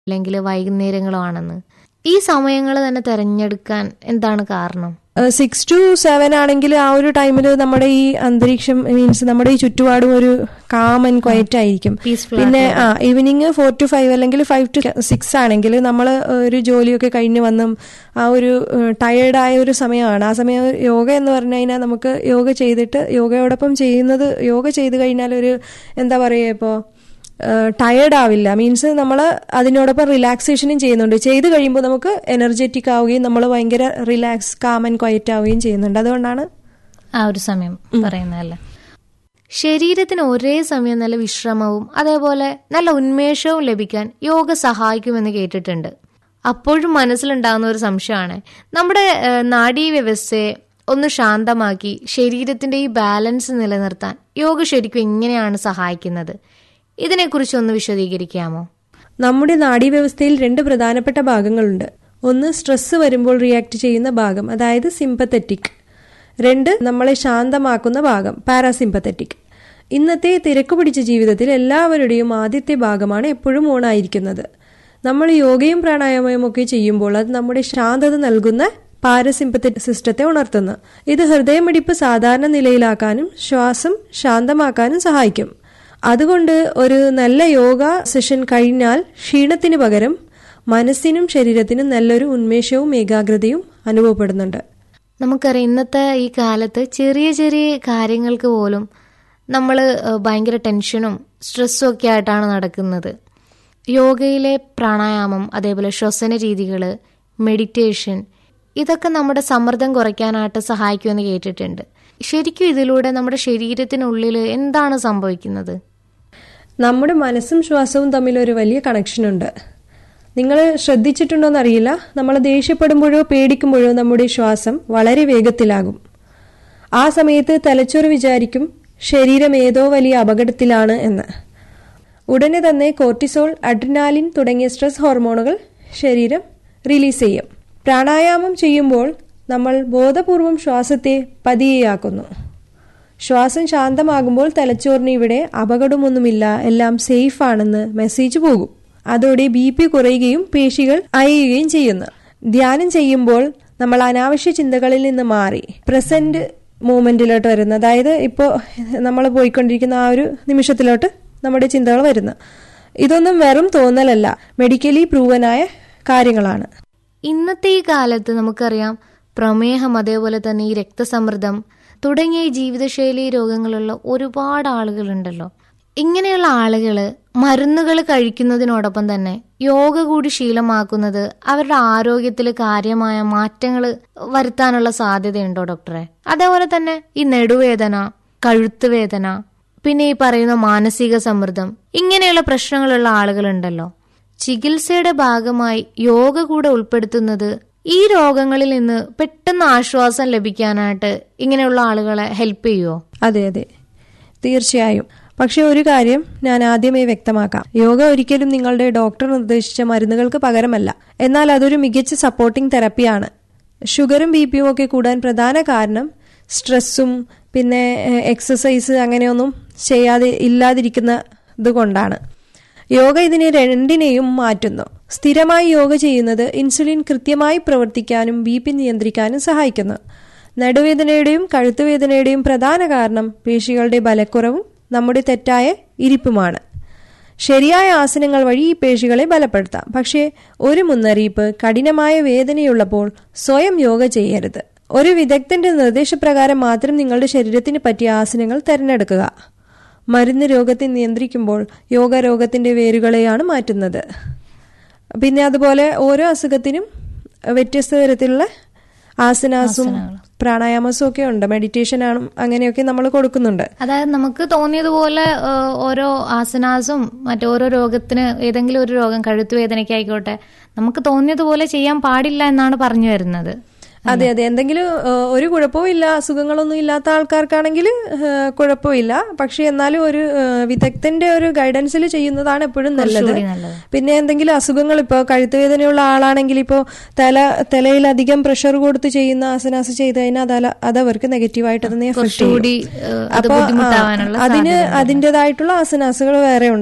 അല്ലെങ്കിൽ വൈകുന്നേരങ്ങളോ ആണെന്ന് ഈ സമയങ്ങൾ തന്നെ തിരഞ്ഞെടുക്കാൻ എന്താണ് കാരണം സിക്സ് ടു സെവൻ ആണെങ്കിൽ ആ ഒരു ടൈമിൽ നമ്മുടെ ഈ അന്തരീക്ഷം മീൻസ് നമ്മുടെ ഈ ചുറ്റുപാടും ഒരു കാം ആൻഡ് ക്വയറ്റ് ആയിരിക്കും Peaceful പിന്നെ ആ ഈവനിങ് ഫോർ ടു ഫൈവ് അല്ലെങ്കിൽ ഫൈവ് ടു സിക്സ് ആണെങ്കിൽ നമ്മൾ ഒരു ജോലിയൊക്കെ കഴിഞ്ഞ് വന്നും ആ ഒരു ടയേർഡായ ഒരു സമയമാണ് ആ സമയം യോഗ എന്ന് പറഞ്ഞു കഴിഞ്ഞാൽ നമുക്ക് യോഗ ചെയ്തിട്ട് യോഗയോടൊപ്പം ചെയ്യുന്നത് യോഗ ചെയ്ത് കഴിഞ്ഞാൽ ഒരു എന്താ പറയുക ഇപ്പോൾ ടയേർഡ് ആവില്ല മീൻസ് നമ്മൾ അതിനോടൊപ്പം റിലാക്സേഷനും ചെയ്യുന്നുണ്ട് ചെയ്ത് കഴിയുമ്പോൾ നമുക്ക് എനർജറ്റിക് ആവുകയും നമ്മൾ ഭയങ്കര റിലാക്സ് കാം ആൻഡ് ക്വയറ്റ് ആവുകയും ചെയ്യുന്നുണ്ട് അതുകൊണ്ടാണ് ആ ഒരു സമയം പറയുന്നതല്ലേ ശരീരത്തിന് ഒരേ സമയം നല്ല വിശ്രമവും അതേപോലെ നല്ല ഉന്മേഷവും ലഭിക്കാൻ യോഗ സഹായിക്കുമെന്ന് കേട്ടിട്ടുണ്ട് അപ്പോഴും മനസ്സിലുണ്ടാകുന്ന ഒരു സംശയമാണ് നമ്മുടെ ഏഹ്, നാഡീ വ്യവസ്ഥയെ ഒന്ന് ശാന്തമാക്കി ശരീരത്തിന്റെ ഈ ബാലൻസ് നിലനിർത്താൻ യോഗ ശരിക്കും എങ്ങനെയാണ് സഹായിക്കുന്നത് ഇതിനെക്കുറിച്ച് ഒന്ന് വിശദീകരിക്കാമോ നമ്മുടെ നാഡീവ്യവസ്ഥയിൽ രണ്ട് പ്രധാനപ്പെട്ട ഭാഗങ്ങളുണ്ട് ഒന്ന് സ്ട്രെസ് വരുമ്പോൾ റിയാക്ട് ചെയ്യുന്ന ഭാഗം അതായത് സിമ്പത്തറ്റിക് രണ്ട് നമ്മളെ ശാന്തമാക്കുന്ന ഭാഗം പാരാസിമ്പത്തറ്റിക് ഇന്നത്തെ തിരക്ക് പിടിച്ച ജീവിതത്തിൽ എല്ലാവരുടെയും ആദ്യത്തെ ഭാഗമാണ് എപ്പോഴും ഓണായിരിക്കുന്നത് നമ്മൾ യോഗയും പ്രാണായാമവും ഒക്കെ ചെയ്യുമ്പോൾ അത് നമ്മുടെ ശാന്തത നൽകുന്ന പാരസിമ്പത്തറ്റിക് സിസ്റ്റത്തെ ഉണർത്തുന്നു ഇത് ഹൃദയമിടിപ്പ് സാധാരണ നിലയിലാക്കാനും ശ്വാസം ശാന്തമാക്കാനും സഹായിക്കും അതുകൊണ്ട് ഒരു നല്ല യോഗ സെഷൻ കഴിഞ്ഞാൽ ക്ഷീണത്തിന് പകരം മനസ്സിനും ശരീരത്തിനും നല്ലൊരു ഉന്മേഷവും ഏകാഗ്രതയും അനുഭവപ്പെടുന്നുണ്ട് നമുക്കറിയാം ഇന്നത്തെ ഈ കാലത്ത് ചെറിയ ചെറിയ കാര്യങ്ങൾക്ക് പോലും നമ്മൾ ഭയങ്കര ടെൻഷനും സ്ട്രെസ്സും ഒക്കെ ആയിട്ടാണ് നടക്കുന്നത് യോഗയിലെ പ്രാണായാമം അതേപോലെ ശ്വസന രീതികൾ മെഡിറ്റേഷൻ ഇതൊക്കെ നമ്മുടെ സമ്മർദ്ദം കുറയ്ക്കാനായിട്ട് സഹായിക്കുമെന്ന് കേട്ടിട്ടുണ്ട് ശരിക്കും ഇതിലൂടെ നമ്മുടെ ശരീരത്തിനുള്ളിൽ എന്താണ് സംഭവിക്കുന്നത് നമ്മുടെ മനസ്സും ശ്വാസവും തമ്മിൽ ഒരു വലിയ കണക്ഷൻ ഉണ്ട് നിങ്ങൾ ശ്രദ്ധിച്ചിട്ടുണ്ടോന്ന് അറിയില്ല നമ്മൾ ദേഷ്യപ്പെടുമ്പോഴോ പേടിക്കുമ്പോഴോ നമ്മുടെ ശ്വാസം വളരെ വേഗത്തിലാകും ആ സമയത്ത് തലച്ചോറ് വിചാരിക്കും ശരീരം ഏതോ വലിയ അപകടത്തിലാണ് എന്ന് ഉടനെ തന്നെ കോർട്ടിസോൾ അഡ്രിനാലിൻ തുടങ്ങിയ സ്ട്രെസ് ഹോർമോണുകൾ ശരീരം റിലീസ് ചെയ്യും പ്രാണായാമം ചെയ്യുമ്പോൾ നമ്മൾ ബോധപൂർവം ശ്വാസത്തെ പതിയെയാക്കുന്നു ശ്വാസം ശാന്തമാകുമ്പോൾ തലച്ചോറിന് ഇവിടെ അപകടമൊന്നുമില്ല എല്ലാം സേഫ് ആണെന്ന് മെസ്സേജ് പോകും അതോടെ ബി പി കുറയുകയും പേശികൾ അയയുകയും ചെയ്യുന്നു ധ്യാനം ചെയ്യുമ്പോൾ നമ്മൾ അനാവശ്യ ചിന്തകളിൽ നിന്ന് മാറി പ്രസന്റ് മൂമെന്റിലോട്ട് വരുന്നു അതായത് ഇപ്പോൾ നമ്മൾ പോയിക്കൊണ്ടിരിക്കുന്ന ആ ഒരു നിമിഷത്തിലോട്ട് നമ്മുടെ ചിന്തകൾ വരുന്നു ഇതൊന്നും വെറും തോന്നലല്ല മെഡിക്കലി പ്രൂവനായ കാര്യങ്ങളാണ് ഇന്നത്തെ ഈ കാലത്ത് നമുക്കറിയാം പ്രമേഹം അതേപോലെ തന്നെ ഈ രക്തസമ്മർദ്ദം തുടങ്ങിയ ഈ ജീവിതശൈലി രോഗങ്ങളുള്ള ഒരുപാട് ആളുകളുണ്ടല്ലോ ഇങ്ങനെയുള്ള ആളുകൾ മരുന്നുകൾ കഴിക്കുന്നതിനോടൊപ്പം തന്നെ യോഗ കൂടി ശീലമാക്കുന്നത് അവരുടെ ആരോഗ്യത്തിൽ കാര്യമായ മാറ്റങ്ങൾ വരുത്താനുള്ള സാധ്യതയുണ്ടോ ഡോക്ടറെ അതേപോലെ തന്നെ ഈ നെടുവേദന കഴുത്ത് വേദന പിന്നെ ഈ പറയുന്ന മാനസിക സമ്മർദ്ദം ഇങ്ങനെയുള്ള പ്രശ്നങ്ങളുള്ള ആളുകളുണ്ടല്ലോ ചികിത്സയുടെ ഭാഗമായി യോഗ കൂടെ ഉൾപ്പെടുത്തുന്നത് ഈ രോഗങ്ങളിൽ നിന്ന് പെട്ടെന്ന് ആശ്വാസം ലഭിക്കാനായിട്ട് ഇങ്ങനെയുള്ള ആളുകളെ ഹെൽപ്പ് ചെയ്യുമോ അതെ അതെ തീർച്ചയായും പക്ഷെ ഒരു കാര്യം ഞാൻ ആദ്യമേ വ്യക്തമാക്കാം യോഗ ഒരിക്കലും നിങ്ങളുടെ ഡോക്ടർ നിർദ്ദേശിച്ച മരുന്നുകൾക്ക് പകരമല്ല എന്നാൽ അതൊരു മികച്ച സപ്പോർട്ടിംഗ് തെറപ്പിയാണ് ഷുഗറും ബി പിയും ഒക്കെ കൂടാൻ പ്രധാന കാരണം സ്ട്രെസ്സും പിന്നെ എക്സസൈസ് അങ്ങനെയൊന്നും ചെയ്യാതെ ഇല്ലാതിരിക്കുന്നത് കൊണ്ടാണ് യോഗ ഇതിനെ രണ്ടിനെയും മാറ്റുന്നു സ്ഥിരമായി യോഗ ചെയ്യുന്നത് ഇൻസുലിൻ കൃത്യമായി പ്രവർത്തിക്കാനും ബി പി നിയന്ത്രിക്കാനും സഹായിക്കുന്നു നടുവേദനയുടെയും കഴുത്തുവേദനയുടെയും പ്രധാന കാരണം പേശികളുടെ ബലക്കുറവും നമ്മുടെ തെറ്റായ ഇരിപ്പുമാണ് ശരിയായ ആസനങ്ങൾ വഴി ഈ പേശികളെ ബലപ്പെടുത്താം പക്ഷേ ഒരു മുന്നറിയിപ്പ് കഠിനമായ വേദനയുള്ളപ്പോൾ സ്വയം യോഗ ചെയ്യരുത് ഒരു വിദഗ്ധന്റെ നിർദ്ദേശപ്രകാരം മാത്രം നിങ്ങളുടെ ശരീരത്തിന് പറ്റിയ ആസനങ്ങൾ തിരഞ്ഞെടുക്കുക മരുന്ന് രോഗത്തെ നിയന്ത്രിക്കുമ്പോൾ യോഗ രോഗത്തിന്റെ വേരുകളെയാണ് മാറ്റുന്നത് പിന്നെ അതുപോലെ ഓരോ അസുഖത്തിനും വ്യത്യസ്ത തരത്തിലുള്ള ആസനാസും പ്രാണായാമസും ഒക്കെ ഉണ്ട് മെഡിറ്റേഷൻ ആണ് അങ്ങനെയൊക്കെ നമ്മൾ കൊടുക്കുന്നുണ്ട് അതായത് നമുക്ക് തോന്നിയതുപോലെ ഏഹ്, ഓരോ ആസനാസും മറ്റോരോ രോഗത്തിന് ഏതെങ്കിലും ഒരു രോഗം കഴുത്ത് വേദനയ്ക്കായിക്കോട്ടെ നമുക്ക് തോന്നിയതുപോലെ ചെയ്യാൻ പാടില്ല എന്നാണ് പറഞ്ഞു വരുന്നത് അതെ അതെ എന്തെങ്കിലും ഏഹ്, ഒരു കുഴപ്പവും ഇല്ല അസുഖങ്ങളൊന്നും ഇല്ലാത്ത ആൾക്കാർക്കാണെങ്കിൽ ഏഹ്, കുഴപ്പമില്ല പക്ഷെ എന്നാലും ഒരു ഏഹ്, വിദഗ്ധന്റെ ഒരു ഗൈഡൻസിൽ ചെയ്യുന്നതാണ് എപ്പോഴും നല്ലത് കുറച്ചുകൂടി നല്ലത്. പിന്നെ എന്തെങ്കിലും അസുഖങ്ങൾ ഇപ്പോൾ കഴുത്തുവേദനയുള്ള ആളാണെങ്കിൽ ഇപ്പോൾ തല തലയിൽ അധികം പ്രഷർ കൊടുത്ത് ചെയ്യുന്ന ആസനാസ് ചെയ്ത് കഴിഞ്ഞാൽ അതല അതവർക്ക് നെഗറ്റീവായിട്ട് തന്നെ എഫക്ട് കുറച്ചുകൂടി ഏഹ്, അത് അപ്പൊ ബുദ്ധിമുട്ടാവാനുള്ള അതിന് അതിൻ്റെതായിട്ടുള്ള ആസനാസുകൾ വേറെ ഉണ്ടാവും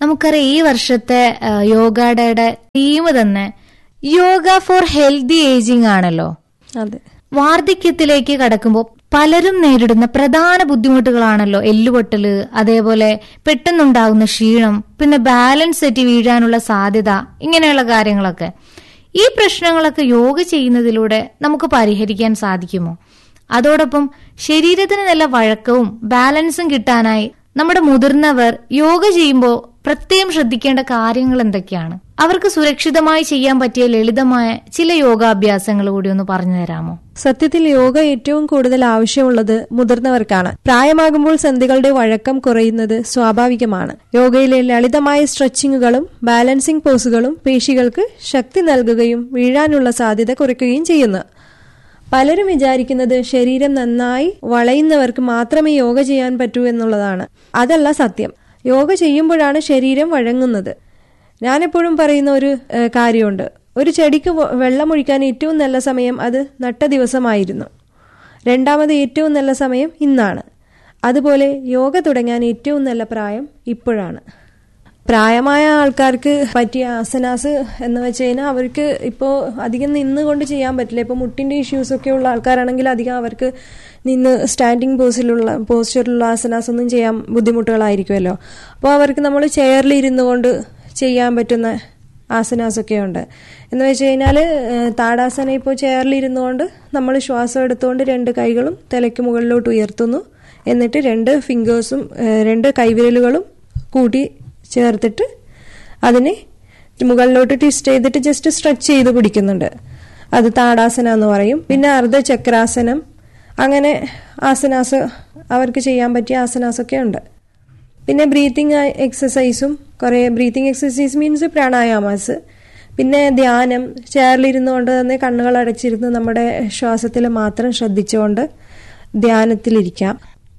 നമുക്കറിയാം ഈ വർഷത്തെ ആ, യോഗ ഡേയുടെ തീം തന്നെ യോഗ ഫോർ ഹെൽത്തി ഏജിങ് ആണല്ലോ അതെ വാർദ്ധക്യത്തിലേക്ക് കടക്കുമ്പോൾ പലരും നേരിടുന്ന പ്രധാന ബുദ്ധിമുട്ടുകളാണല്ലോ എല്ലുപൊട്ടല് അതേപോലെ പെട്ടെന്നുണ്ടാകുന്ന ക്ഷീണം പിന്നെ ബാലൻസ് തെറ്റി വീഴാനുള്ള സാധ്യത ഇങ്ങനെയുള്ള കാര്യങ്ങളൊക്കെ ഈ പ്രശ്നങ്ങളൊക്കെ യോഗ ചെയ്യുന്നതിലൂടെ നമുക്ക് പരിഹരിക്കാൻ സാധിക്കുമോ അതോടൊപ്പം ശരീരത്തിന് നല്ല വഴക്കവും ബാലൻസും കിട്ടാനായി നമ്മുടെ മുതിർന്നവർ യോഗ ചെയ്യുമ്പോൾ പ്രത്യേകം ശ്രദ്ധിക്കേണ്ട കാര്യങ്ങൾ എന്തൊക്കെയാണ് അവർക്ക് സുരക്ഷിതമായി ചെയ്യാൻ പറ്റിയ ലളിതമായ ചില യോഗാഭ്യാസങ്ങൾ കൂടി ഒന്ന് പറഞ്ഞു തരാമോ സത്യത്തിൽ യോഗ ഏറ്റവും കൂടുതൽ ആവശ്യമുള്ളത് മുതിർന്നവർക്കാണ് പ്രായമാകുമ്പോൾ സന്ധികളുടെ വഴക്കം കുറയുന്നത് സ്വാഭാവികമാണ് യോഗയിലെ ലളിതമായ സ്ട്രെച്ചിങ്ങുകളും ബാലൻസിംഗ് പോസുകളും പേശികൾക്ക് ശക്തി നൽകുകയും വീഴാനുള്ള സാധ്യത കുറയ്ക്കുകയും ചെയ്യുന്നു പലരും വിചാരിക്കുന്നത് ശരീരം നന്നായി വളയുന്നവർക്ക് മാത്രമേ യോഗ ചെയ്യാൻ പറ്റൂ എന്നുള്ളതാണ് അതല്ല സത്യം യോഗ ചെയ്യുമ്പോഴാണ് ശരീരം വഴങ്ങുന്നത് ഞാനെപ്പോഴും പറയുന്ന ഒരു ഏഹ്, കാര്യമുണ്ട് ഒരു ചെടിക്ക് വ- വെള്ളമൊഴിക്കാൻ ഏറ്റവും നല്ല സമയം അത് നട്ട ദിവസമായിരുന്നു രണ്ടാമത് ഏറ്റവും നല്ല സമയം ഇന്നാണ് അതുപോലെ യോഗ തുടങ്ങാൻ ഏറ്റവും നല്ല പ്രായം ഇപ്പോഴാണ് പ്രായമായ ആൾക്കാർക്ക് പറ്റിയ ആസനാസ് എന്ന് വെച്ച് കഴിഞ്ഞാൽ അവർക്ക് ഇപ്പോൾ അധികം നിന്നുകൊണ്ട് ചെയ്യാൻ പറ്റില്ല ഇപ്പോൾ മുട്ടിന്റെ ഇഷ്യൂസ് ഒക്കെ ഉള്ള ആൾക്കാരാണെങ്കിൽ അധികം അവർക്ക് നിന്ന് സ്റ്റാൻഡിങ് പോസിലുള്ള പോസ്ചറിലുള്ള ആസനാസ് ഒന്നും ചെയ്യാൻ ബുദ്ധിമുട്ടുകളായിരിക്കുമല്ലോ അപ്പോൾ അവർക്ക് നമ്മൾ ചെയറിൽ ഇരുന്നു കൊണ്ട് ചെയ്യാൻ പറ്റുന്ന ആസനാസ് ഒക്കെ ഉണ്ട് എന്ന് വെച്ച് കഴിഞ്ഞാൽ താടാസന ഇപ്പോൾ ചെയറിൽ ഇരുന്നുകൊണ്ട് നമ്മൾ ശ്വാസം എടുത്തുകൊണ്ട് രണ്ട് കൈകളും തലയ്ക്ക് മുകളിലോട്ട് ഉയർത്തുന്നു എന്നിട്ട് രണ്ട് ഫിംഗേഴ്സും രണ്ട് കൈവിരലുകളും കൂട്ടി ചേർത്തിട്ട് അതിനെ മുകളിലോട്ട് ട്വിസ്റ്റ് ചെയ്തിട്ട് ജസ്റ്റ് സ്ട്രെച്ച് ചെയ്ത് പിടിക്കുന്നുണ്ട് അത് താടാസന എന്ന് പറയും പിന്നെ അർദ്ധചക്രാസനം അങ്ങനെ ആസനാസ് അവർക്ക് ചെയ്യാൻ പറ്റിയ ആസനാസൊക്കെ ഉണ്ട് പിന്നെ ബ്രീത്തിങ് എക്സസൈസും കുറേ ബ്രീത്തിങ് എക്സസൈസ് മീൻസ് പ്രാണായാമാസ് പിന്നെ ധ്യാനം ചെയറിലിരുന്നുകൊണ്ട് തന്നെ കണ്ണുകൾ അടച്ചിരുന്ന് നമ്മുടെ ശ്വാസത്തിൽ മാത്രം ശ്രദ്ധിച്ചുകൊണ്ട് ധ്യാനത്തിലിരിക്കാം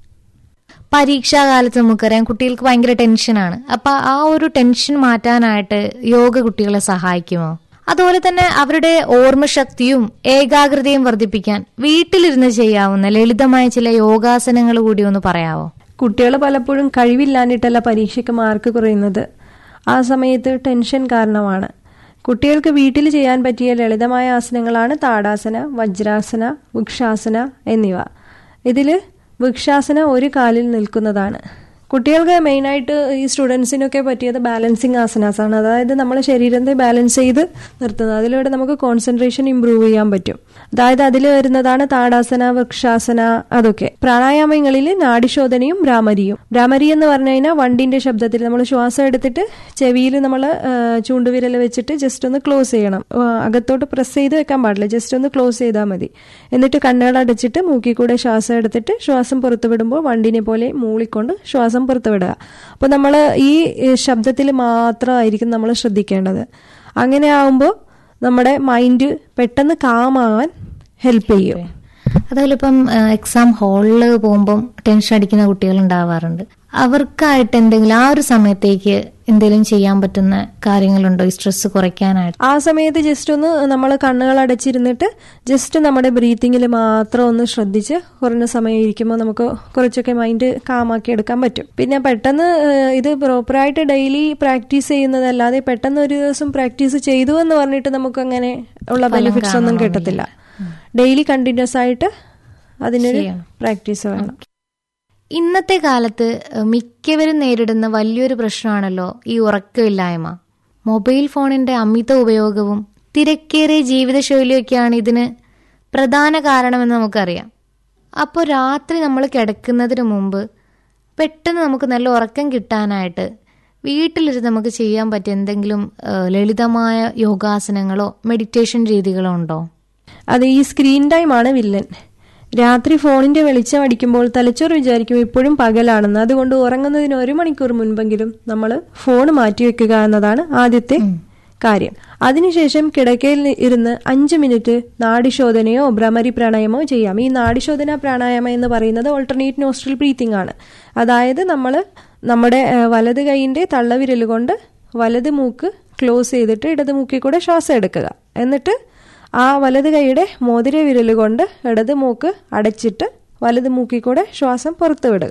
പരീക്ഷാ കാലത്ത് നമുക്കറിയാം കുട്ടികൾക്ക് ഭയങ്കര ടെൻഷനാണ് അപ്പൊ ആ ഒരു ടെൻഷൻ മാറ്റാനായിട്ട് യോഗ കുട്ടികളെ സഹായിക്കുമോ അതുപോലെ തന്നെ അവരുടെ ഓർമ്മശക്തിയും ഏകാഗ്രതയും വർദ്ധിപ്പിക്കാൻ വീട്ടിലിരുന്ന് ചെയ്യാവുന്ന ലളിതമായ ചില യോഗാസനങ്ങൾ കൂടി ഒന്ന് പറയാവോ കുട്ടികൾ പലപ്പോഴും കഴിവില്ലാഞ്ഞിട്ടല്ല പരീക്ഷയ്ക്ക് മാർക്ക് കുറയുന്നത് ആ സമയത്ത് ടെൻഷൻ കാരണമാണ് കുട്ടികൾക്ക് വീട്ടിൽ ചെയ്യാൻ പറ്റിയ ലളിതമായ ആസനങ്ങളാണ് താടാസന വജ്രാസന വൃക്ഷാസന എന്നിവ ഇതിൽ വൃക്ഷാസന ഒരു കാലിൽ നിൽക്കുന്നതാണ് കുട്ടികൾക്ക് മെയിനായിട്ട് ഈ സ്റ്റുഡൻസിനൊക്കെ പറ്റിയത് ബാലൻസിങ് ആസനാസാണ് അതായത് നമ്മുടെ ശരീരത്തെ ബാലൻസ് ചെയ്ത് നിർത്തുന്നത് അതിലൂടെ നമുക്ക് കോൺസെൻട്രേഷൻ ഇമ്പ്രൂവ് ചെയ്യാൻ പറ്റും അതായത് അതിൽ വരുന്നതാണ് താടാസന വൃക്ഷാസന അതൊക്കെ പ്രാണായാമങ്ങളിൽ നാഡിശോധനയും ഭ്രാമരിയും ഭ്രാമരി എന്ന് പറഞ്ഞു കഴിഞ്ഞാൽ വണ്ടിന്റെ ശബ്ദത്തിൽ നമ്മൾ ശ്വാസം എടുത്തിട്ട് ചെവിയിൽ നമ്മൾ ചൂണ്ടുവിരൽ വെച്ചിട്ട് ജസ്റ്റ് ഒന്ന് ക്ലോസ് ചെയ്യണം ആ, അകത്തോട്ട് പ്രസ് ചെയ്ത് വെക്കാൻ പാടില്ല ജസ്റ്റ് ഒന്ന് ക്ലോസ് ചെയ്താൽ മതി എന്നിട്ട് കണ്ണുകൾ അടച്ചിട്ട് മൂക്കിൽ കൂടെ ശ്വാസം എടുത്തിട്ട് ശ്വാസം പുറത്തു വിടുമ്പോൾ വണ്ടിനെ പോലെ മൂളിക്കൊണ്ട് ശ്വാസം പുറത്തു വിടുക അപ്പോൾ നമ്മൾ ഈ ശബ്ദത്തിൽ മാത്രമായിരിക്കും നമ്മൾ ശ്രദ്ധിക്കേണ്ടത് അങ്ങനെ ആവുമ്പോൾ നമ്മുടെ മൈൻഡ് പെട്ടെന്ന് കാമാവാൻ ഹെൽപ്പ് ചെയ്യും അതുപോലെ ഇപ്പം എക്സാം ഹാളിൽ പോകുമ്പം ടെൻഷൻ അടിക്കുന്ന കുട്ടികൾ ഉണ്ടാവാറുണ്ട് അവർക്കായിട്ട് എന്തെങ്കിലും ആ ഒരു സമയത്തേക്ക് എന്തെങ്കിലും ചെയ്യാൻ പറ്റുന്ന കാര്യങ്ങളുണ്ടോ ഈ സ്ട്രെസ് കുറയ്ക്കാനായിട്ട് ആ സമയത്ത് ജസ്റ്റ് ഒന്ന് നമ്മൾ കണ്ണുകൾ അടച്ചിരുന്നിട്ട് ജസ്റ്റ് നമ്മുടെ ബ്രീത്തിങ്ങിൽ മാത്രം ഒന്ന് ശ്രദ്ധിച്ച് കുറഞ്ഞ സമയം ഇരിക്കുമ്പോൾ നമുക്ക് കുറച്ചൊക്കെ മൈൻഡ് കാമാക്കി എടുക്കാൻ പറ്റും പിന്നെ പെട്ടെന്ന് ഏഹ്, ഇത് പ്രോപ്പറായിട്ട് ഡെയിലി പ്രാക്ടീസ് ചെയ്യുന്നതല്ലാതെ പെട്ടെന്ന് ഒരു ദിവസം പ്രാക്ടീസ് ചെയ്തു എന്ന് പറഞ്ഞിട്ട് നമുക്ക് അങ്ങനെ ഉള്ള ബെനിഫിറ്റ്സ് ഒന്നും കിട്ടത്തില്ല ഡെയിലി കണ്ടിന്യൂസ് ആയിട്ട് അതിനൊരു ചെയ്യണം. പ്രാക്ടീസ് വേണം ഇന്നത്തെ കാലത്ത് ഏഹ്, മിക്കവരും നേരിടുന്ന വലിയൊരു പ്രശ്നമാണല്ലോ ഈ ഉറക്കമില്ലായ്മ മൊബൈൽ ഫോണിന്റെ അമിത ഉപയോഗവും തിരക്കേറിയ ജീവിതശൈലിയൊക്കെയാണ് ഇതിന് പ്രധാന കാരണമെന്ന് നമുക്കറിയാം അപ്പോൾ രാത്രി നമ്മൾ കിടക്കുന്നതിന് മുമ്പ് പെട്ടെന്ന് നമുക്ക് നല്ല ഉറക്കം കിട്ടാനായിട്ട് വീട്ടിലിരുന്ന് നമുക്ക് ചെയ്യാൻ പറ്റിയ എന്തെങ്കിലും ഏഹ്, ലളിതമായ യോഗാസനങ്ങളോ മെഡിറ്റേഷൻ രീതികളോ ഉണ്ടോ അത് ഈ സ്ക്രീൻ ടൈം ആണ് വില്ലൻ രാത്രി ഫോണിന്റെ വെളിച്ചം അടിക്കുമ്പോൾ തലച്ചോറ് വിചാരിക്കും ഇപ്പോഴും പകലാണെന്ന് അതുകൊണ്ട് ഉറങ്ങുന്നതിന് ഒരു മണിക്കൂർ മുൻപെങ്കിലും നമ്മൾ ഫോൺ മാറ്റിവെക്കുക എന്നതാണ് ആദ്യത്തെ കാര്യം അതിനുശേഷം കിടക്കയിൽ ഇരുന്ന് അഞ്ച് മിനിറ്റ് നാഡിശോധനയോ ഭ്രമരി പ്രാണായമോ ചെയ്യാം ഈ നാഡിശോധന പ്രാണായാമം എന്ന് പറയുന്നത് ഓൾട്ടർനേറ്റ് നോസ്ട്രൽ ബ്രീത്തിങ് ആണ് അതായത് നമ്മൾ നമ്മുടെ ഏഹ്, വലത് കൈയിന്റെ തള്ളവിരൽ കൊണ്ട് വലത് മൂക്ക് ക്ലോസ് ചെയ്തിട്ട് ഇടത് മൂക്കിൽ കൂടെ ശ്വാസം എടുക്കുക എന്നിട്ട് ആ വലത് കൈയുടെ മോതിര വിരൽ കൊണ്ട് ഇടത് മൂക്ക് അടച്ചിട്ട് വലത് മൂക്കിൽ കൂടെ ശ്വാസം പുറത്തു വിടുക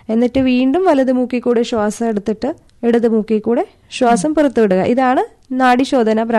എന്നിട്ട് വീണ്ടും വലത് മൂക്കിൽ കൂടെ ശ്വാസം എടുത്തിട്ട് ഇടത് മൂക്കിൽ കൂടെ ശ്വാസം പുറത്തുവിടുക ഇതാണ് നാഡിശോധന